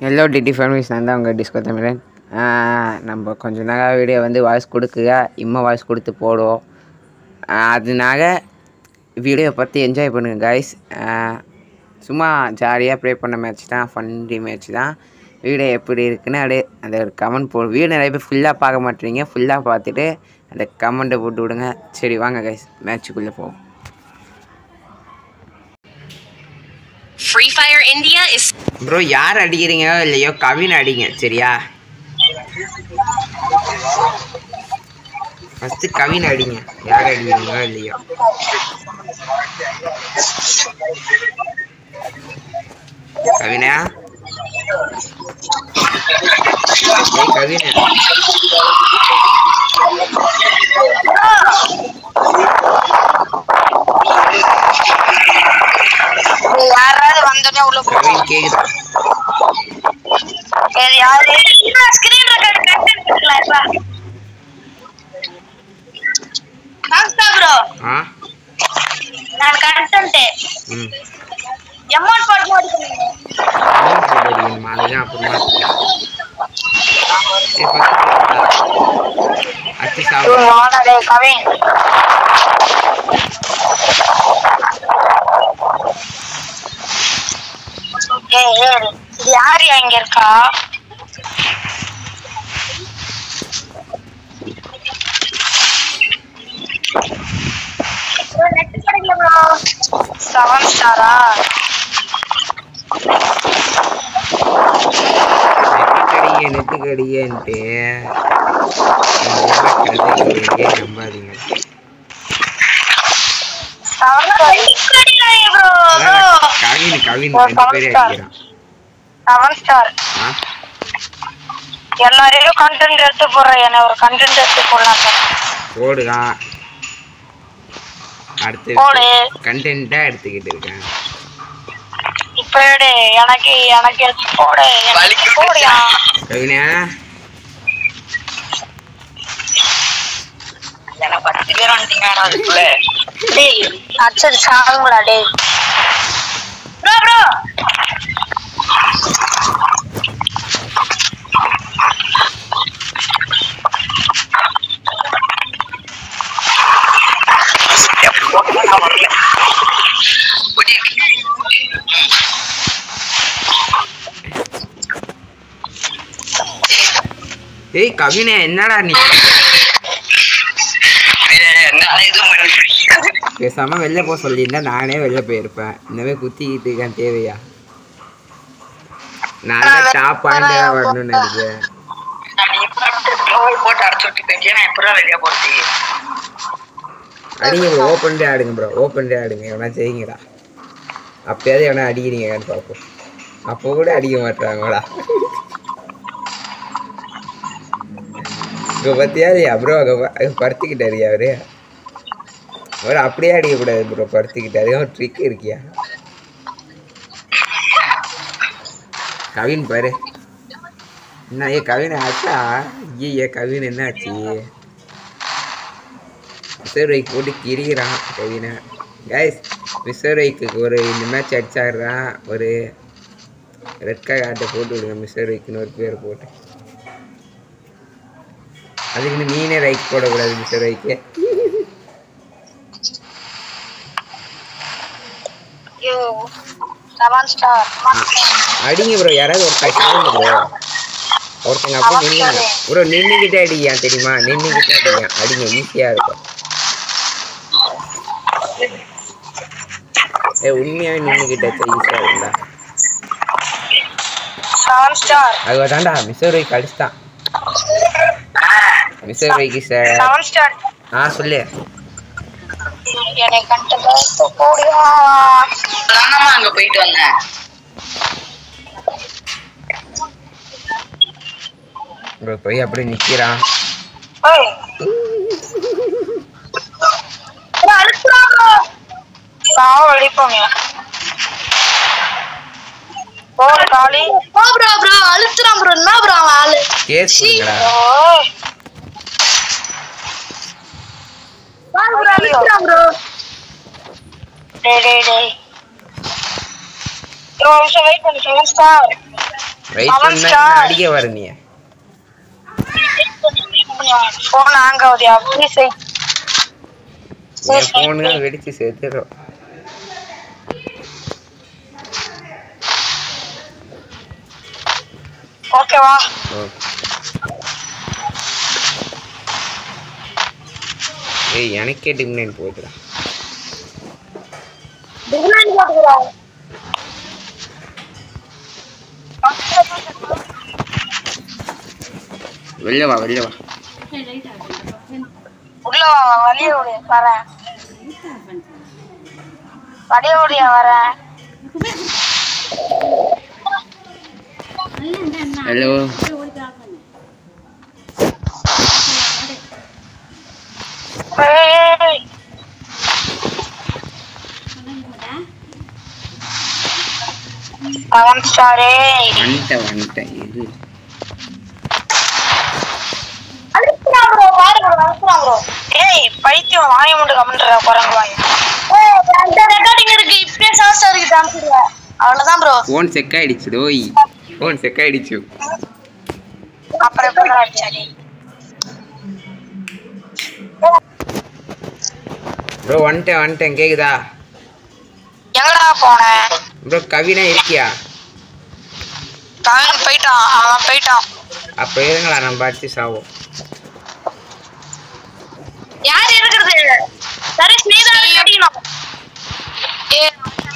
Hello DD families நான் தான் உங்கள் டிஸ்கோ தமிழன் ஆஹ் நம்ம கொஞ்ச நாளாக வீடியோ வந்து வாய்ஸ் கொடுக்குக இம்மா வாய்ஸ் கொடுத்து போடுவோம் ஆஹ் அதனால வீடியோ பற்றி என்ஜாய் பண்ணுங்க கைஸ் சும்மா ஜாலியாக ப்ளே பண்ண மேட்ச் தான் ஃபன்டி மேட்ச் தான் வீடியோ எப்படி இருக்குன்னு அப்படியே அந்த ஒரு கமெண்ட் போ வீடியோ நிறைய பேர் ஃபுல்லாக பார்க்க மாட்டீங்க ஃபுல்லாக பார்த்துட்டு அந்த கமெண்ட்டை போட்டு விடுங்க சரி வாங்க கைஸ் மேட்ச்சுக்குள்ளே போவோம் Free Fire India is bro யார் அடிக்கிறீங்களோ இல்லையோ கவின் அடிங்க சரியா ஃபஸ்ட்டு கவின் அடிங்க யார் அடிக்கிறீங்களோ இல்லையோ கவினா ஏய் கவினா யாராவது வந்தோடனே உள்ள போ கவின் கேக்குதா வேற யாரு ஸ்கிரீன் ரெக்கார்ட் கண்டென்ட் இருக்குல்ல இப்ப காஸ்டா ப்ரோ ஆ நான் கண்டென்ட் ம் எமௌண்ட் போட்டு போடுறீங்க அமௌண்ட் போட்டு அடிக்கணுமா அதுதான் அப்புறமா ஏய் ஃபஸ்ட்டு அச்சு சாப்பிடு வாடா கவின் ஏய் ஏய் இது யாரு இங்க இருக்கா செவன் ஸ்டாரா நெட்டுக்கடியே நெட்டுக்கடியேன்ட்டு கிடைக்கிறதே நம்பாதீங்க அதான் கவின் கவின் ஒரு ரெண்டு பேரே seven star. அடிக்கிறான் செவன் ஸ்டார் ஆ எல்லாரையும் கண்டென்ட் எடுத்து போடுறேன் என்ன ஒரு கண்டென்ட் எடுத்து போடலாம் சார் போடுதான் அடுத்து போடு. கண்டென்ட்டா எடுத்துக்கிட்டு இருக்கேன் இப்ப எடு எனக்கு எனக்கு எடுத்து போடு எனக்கு போடுயா கவினா எனக்கு பத்து பேர் வந்துட்டீங்கடா அதுக்குள்ள டேய் அச்சடி சாகுங்களா டேய் ப்ரோ ப்ரோ ஏய் கவினே என்னடா நீ பேசாம வெளில போக சொல்லியிருந்தா நானே வெளில போயிருப்பேன் இந்த மாதிரி குத்திக்கிட்டு இருக்கேன் தேவையா நான் தான் டாப் பாயிண்ட் வரணும்னு நினைக்கிறேன் போட்டு அடைச்சு விட்டு போயிட்டே நான் எப்படா வெளியே போட்டு அடிங்க ப்ரோ ஓப்பன் டே ஆடுங்க ப்ரோ ஓப்பன் டே ஆடுங்க எவனா செய்யுங்கடா அப்பயாவது எவனா அடிக்கிறீங்கன்னு பார்ப்போம் அப்போ கூட அடிக்க மாட்டாங்களா இப்போ பத்தியா இல்லையா ப்ரோ அங்கே படுத்துக்கிட்டாரு அவரு அவரு அப்படியே அடிக்கக்கூடாது ப்ரோ படுத்துக்கிட்டாரு ஒரு ட்ரிக் இருக்கியா கவின் பாரு என்ன ஏ கவின் ஆச்சா ஐயே கவின் என்ன ஆச்சு மிசர்வைக்கு போட்டு கிரிகிறான் கவினை கைஸ் மிசர்வைக்கு ஒரு இந்த மேட்ச் அடிச்சாடுறான் ஒரு ரெட் கார்டை போட்டு விடுங்க மிசர்வைக்குன்னு ஒரு பேர் போட்டு அதுக்குன்னு நீனே ரைக் போடக்கூடாது மிசர்வைக்கு யோ செவன் ஸ்டார் அடிங்க ப்ரோ யாராவது ஒருத்தர் சாவுங்க ப்ரோ ஒருத்தங்க அப்படியே நில்லுங்க ப்ரோ நின்றுக்கிட்டே அடியா தெரியுமா நின்றுக்கிட்டே அடிங்க அடிங்க ஈஸியாக இருக்கும் ஏ உண்மையாகவே நின்றுக்கிட்டே ஈஸியாக இருக்கும்டா செவன் ஸ்டார் அது தாண்டா மிசர்வைக்கு அடிச்சிட்டான் மிசர்வைக்கு சார் செவன் ஸ்டார் ஆ சொல்லு என்னை கண்டென்ட் எடுத்து போடுயா தானம்மா அங்க போயிட்டு வந்தேன் ப்ரோ போய் அப்படியே நிற்கிறான் ஏய் ப்ரோ அழுத்துறாங்க சாவ அடிப்போங்க போடு காளி ப்ரோ ப்ரோ ப்ரோ அழுத்துறான் ப்ரோ என்ன ப்ரோ அவன் ஆளு கேஸ் கொடுங்கடா அழுத்துறான் ப்ரோ டேய் டேய் டேய் ஒரு நிமிஷம் வெயிட் பண்ணு செவன் ஸ்டார் ரைட் அவன் பண்ணா star. அடிக்க வர நீ போன் ஹேங் ஆகுதியா ப்ளீஸ் என் ஃபோனு வெடிச்சு செத்துடும் ஓகேவா ஏய் எனக்கே டிம்லைன் போகுதுடா டிமாண்ட் போட்டுக்கிறாங்க வெளில வா வெளில வா உள்ள வா வழிய விடு வரேன் வழிய விடியா வரேன் ஹலோ ஏய். அவன் ஸ்டாரே வந்துட்டேன் வந்துட்டேன் இது அனுப்புறான் bro பாரு bro அனுப்புறான் bro ஏய் பைத்தியம் வாங்கி முண்டு கமெண்ட்ற குரங்கு வாங்கி ஏய் அந்த ரெக்கார்டிங் இருக்கு இப்பவே சாஸ்டா இருக்கு டான்ஸ்ல அவ்வளவுதான் ப்ரோ ஃபோன் செக் ஆயிடுச்சு டோய் ஃபோன் செக் ஆயிடுச்சு அப்புறம் எப்படி அடிச்சாடி ப்ரோ வந்துட்டேன் வந்துட்டேன் கேக்குதா எங்கடா போன ப்ரோ கவினா இருக்கியா கவின் போயிட்டான் அவன் போயிட்டான் அப்போ இருங்களா நம்ம அடிச்சு சாவோம் யார் இருக்கிறது சரி நீதான் அடிக்கணும் ஏ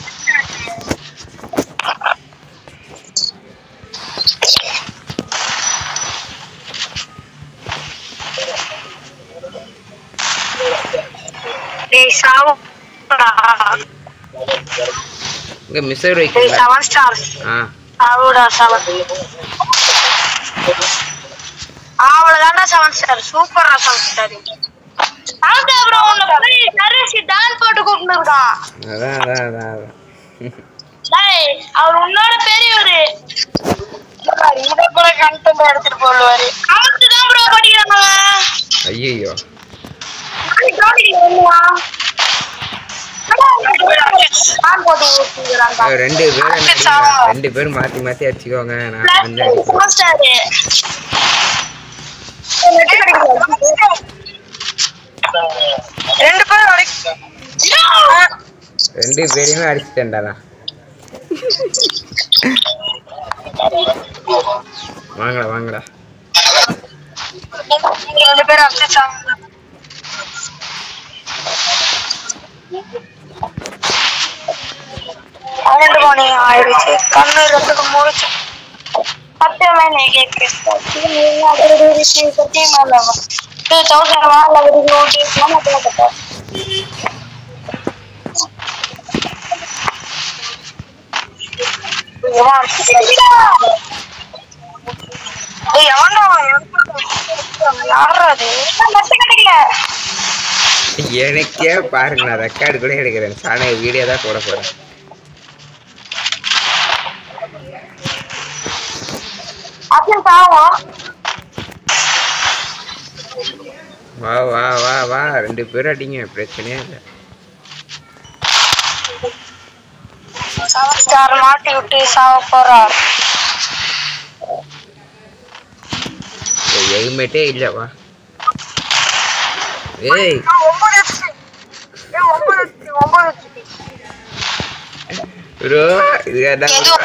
டேய் சாவுடா இங்கே மிஸ்ஸர் டேய் வைக்கல செவன் ஸ்டார்ஸ் ஆ சாவுடா செவன் அவ்வளவுதான்டா செவன் ஸ்டார் சூப்பரா செவன் ஸ்டார் அதான் ப்ரோ உன்னை போய் நரேஷ் டான் போட்டு கூப்பிட்டு இருக்கான் அதான் அதான் அதான் அதான் டேய் அவர் உன்னோட பெரியவரு இத கூட கண்டென்ட் எடுத்துட்டு போடுவாரு அவனுக்கு தான் ப்ரோ படிக்கிறாங்க ஐயோ ரெண்டு பேரும் அடுத்து அடிங்க. ரெண்டு பேரும் மாத்தி மாத்தி அடிச்சுக்கோங்க நான் வந்து அடிக்கிறேன். ரெண்டு பேரும் அடி- ரெண்டு பேரையுமே அடிச்சிட்டேன்டா நான் வாங்கடா வாங்கடா ரெண்டு பேரும் அடிச்சாங்க பன்னெண்டு மணி ஆயிடுச்சு கண்ணு ரெண்டுக்கு முடிச்சு பத்து மணி கேக்கு டூ தௌசண்ட் வாங்கல விடுங்க எனக்கே பாருங்க நான் ரெக்கார்டு கூட எடுக்கிறேன் சாணக வீடியோ தான் போட போறேன் வா வா வா வா ரெண்டு பேரும் அடிங்க பிரச்சனையே இல்லை ஸ்டார் மாட்டி விட்டு சாவ போறார் ஹெல்மெட்டே இல்லை வா ஏய் ஒன்பது ஒன்பது ஒன்பது ப்ரோ இது என்ன ஏதோ-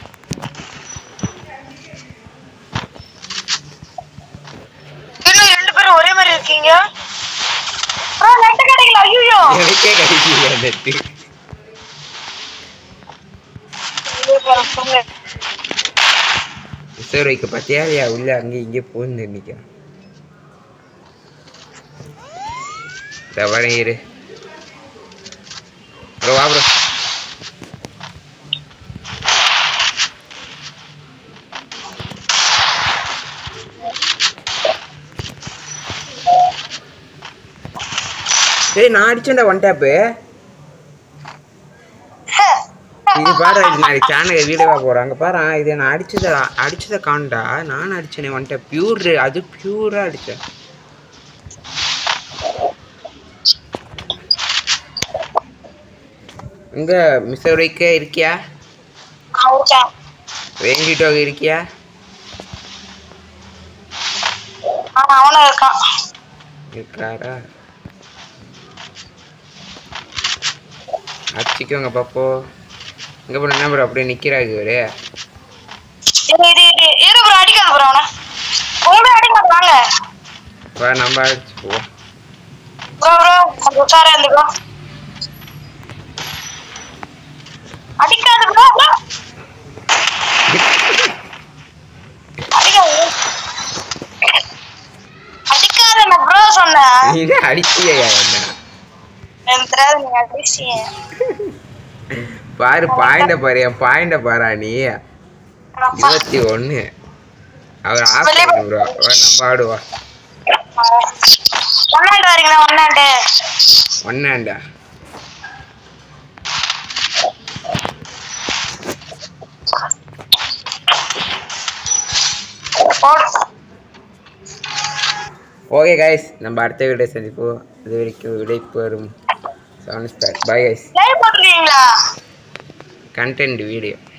இன்னும் ரெண்டு பேரும் ஒரே மாதிரி இருக்கீங்க நெட்ட கிடைக்கல ஐயோ எனக்கே கிடைக்கல நெட்டு சார் வைக்க பார்த்தியா இல்லையா உள்ள அங்கே இங்கே போந்து நிற்கிறான் வரேன் இரு ப்ரோ வா ப்ரோ ஏய் நான் அடிச்சேன்டா ஒன் டேப்பு இது பாரு இது நான் சேனல் வீடியோவா போறாங்க பாரு இது நான் அடிச்சத அடிச்சத காண்டா நான் அடிச்சேனே ஒன் டேப் பியூர் அது பியூரா அடிச்சேன் எங்க மிஸ் வைக்க இருக்கியா வெங்கிட்டோ இருக்கியா ஆ அவனும் இருக்கான் இருக்காரா அடிச்சுக்கோங்க பாப்போ இங்கே போன என்ன ப்ரோ அப்படியே நிற்கிறாங்க இவரு இரு இரு இரு இரு ப்ரோ அடிக்காத ப்ரோ அவனை உங்களே அடிக்காத வாங்க வா நம்ம அடிச்சு போவோம் ப்ரோ ப்ரோ கொஞ்சம் உஷாரா இருந்து ப்ரோ அடிக்காத ப்ரோ ப்ரோ அடிக்காத அடிக்காத ப்ரோ சொன்னேன் நீ அடிச்சியா என்ன எனக்கு தெரியாது நீங்க அடிச்சீங்க பாரு பாயிண்ட பாரு என் பாயிண்ட பாரா நீ இருபத்தி ஒன்று அவர் ஆஃப் ப்ரோ நம்ம ஆடுவா ஒன்னாண்டு வரீங்களா ஒன்னாண்டு ஒன்னாண்டா போடு ஓகே கைஸ் நம்ம அடுத்த வீடியோ சந்திப்போம் இது வரைக்கும் விடை பெறும் seven star bye guys live போட்டுருக்கீங்களா கண்டென்ட் வீடியோ